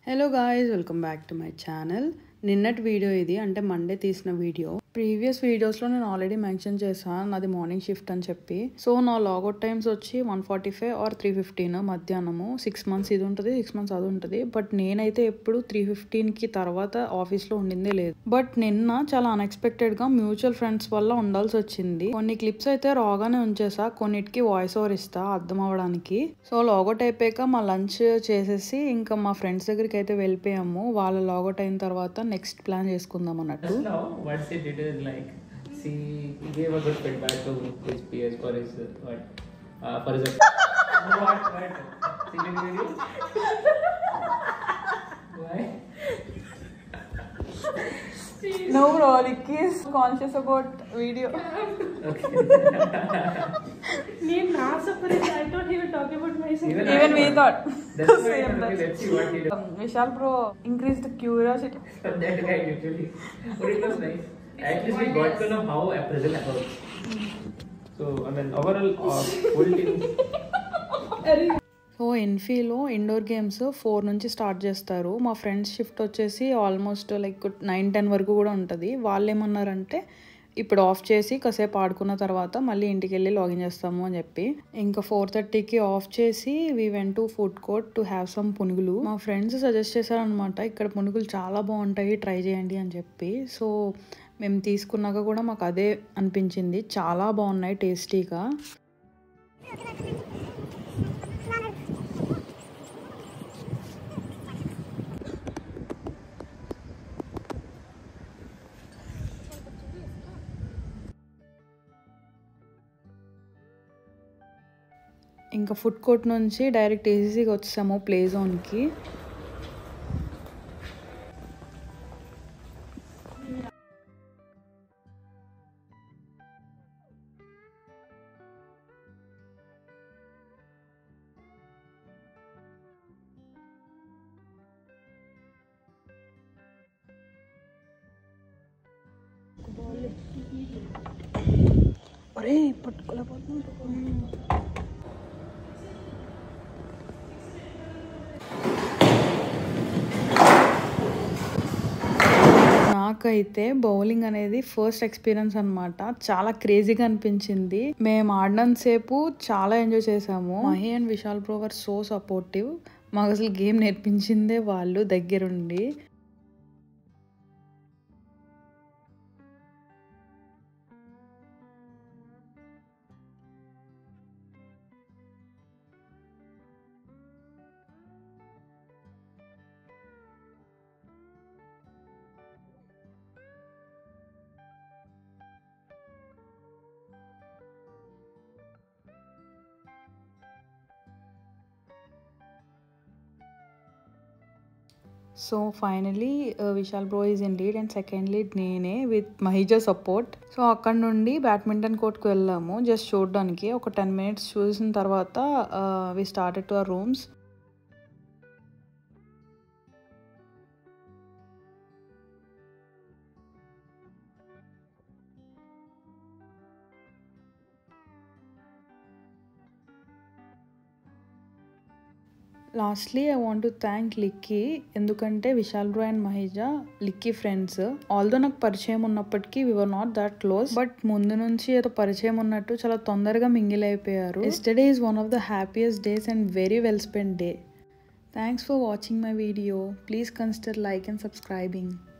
Hello guys welcome back to my channel నిన్నటి video ఇది అంటే మండే తీసిన వీడియో ప్రీవియస్ వీడియోస్లో నేను ఆల్రెడీ మెన్షన్ చేశాను నాది మార్నింగ్ షిఫ్ట్ అని చెప్పి సో నా లాగౌట్ టైమ్స్ వచ్చి one forty five or three fifteen మధ్యాహ్నము సిక్స్ మంత్స్ ఇది ఉంటుంది సిక్స్ మంత్స్ అది ఉంటుంది బట్ నేనైతే ఎప్పుడు త్రీ ఫిఫ్టీన్కి తర్వాత ఆఫీస్లో ఉండిందే లేదు బట్ నిన్న చాలా అన్ఎక్స్పెక్టెడ్గా మ్యూచువల్ ఫ్రెండ్స్ వల్ల ఉండాల్సి వచ్చింది కొన్ని క్లిప్స్ అయితే రాగానే ఉంచేసా కొన్నిటికి వాయిస్ ఓవర్ ఇస్తా అర్థం అవ్వడానికి సో లాగౌట్ అయిపోయాక మా లంచ్ చేసేసి ఇంకా మా ఫ్రెండ్స్ దగ్గరికి అయితే వెళ్ళిపోయాము వాళ్ళ లాగౌట్ అయిన తర్వాత నెక్స్ట్ ప్లాన్ చేసుకుందాం అన్నట్టు Just now, what she did is like she gave a good feedback to his peers for his uh, what uh, for his. what what? She did video. Why? No, bro, Ricky is conscious about video. నేను నా separate I don't even talk about myself Even, Even I we thought. That's why Same okay, that. let's see what he does. Um, Vishal bro increased the curiosity. that guy usually. But it was nice. At least we got to know how appraisal works. So I mean overall uh, whole team. So ఎన్ఫీలో indoor games four నుంచి start చేస్తారు మా friends shift వచ్చేసి almost like nine ten వరకు కూడా ఉంటుంది వాళ్ళు ఏమన్నారంటే ఇప్పుడు ఆఫ్ చేసి కాసేపు ఆడుకున్న తర్వాత మళ్ళీ ఇంటికి వెళ్ళి లాగిన్ చేస్తాము అని చెప్పి ఇంకా ఫోర్ థర్టీకి ఆఫ్ చేసి we went to food court to have some punugulu మా ఫ్రెండ్స్ సజెస్ట్ చేశారనమాట ఇక్కడ పునుగులు చాలా బాగుంటాయి ట్రై చేయండి అని చెప్పి సో మేము తీసుకున్నాక కూడా మాకు అదే అనిపించింది చాలా బాగున్నాయి టేస్టీగా ఇంకా ఫుడ్ కోర్ట్ నుంచి డైరెక్ట్ ఏసీసీకి వచ్చేసాము ప్లే జోన్కి ఒరే పట్టుకోలేకపోతున్నాడు నాకైతే బౌలింగ్ అనేది ఫస్ట్ ఎక్స్పీరియన్స్ అన్నమాట చాలా క్రేజీగా అనిపించింది మేము ఆడినంత సేపు చాలా ఎంజాయ్ చేసాము Mahi and Vishal bro were so supportive మాకు అసలు గేమ్ నేర్పించిందే వాళ్ళు దగ్గరుండి so finally Vishal bro is in lead and second lead నేనే విత్ మహిజా సపోర్ట్ సో అక్కడ నుండి బ్యాడ్మింటన్ కోర్ట్కి వెళ్ళాము జస్ట్ చూడడానికి ఒక టెన్ మినిట్స్ చూసిన తర్వాత we started to our rooms lastly I want to thank లిక్కీ ఎందుకంటే విశాల్ బ్రో అండ్ మహిజా లిక్కీ ఫ్రెండ్స్ ఆల్దో నాకు పరిచయం ఉన్నప్పటికీ we were not that close but ముందు నుంచి ఏదో పరిచయం ఉన్నట్టు చాలా తొందరగా మింగిల్ అయిపోయారు yesterday is one of the happiest days and very well spend day thanks for watching my video please consider like and subscribing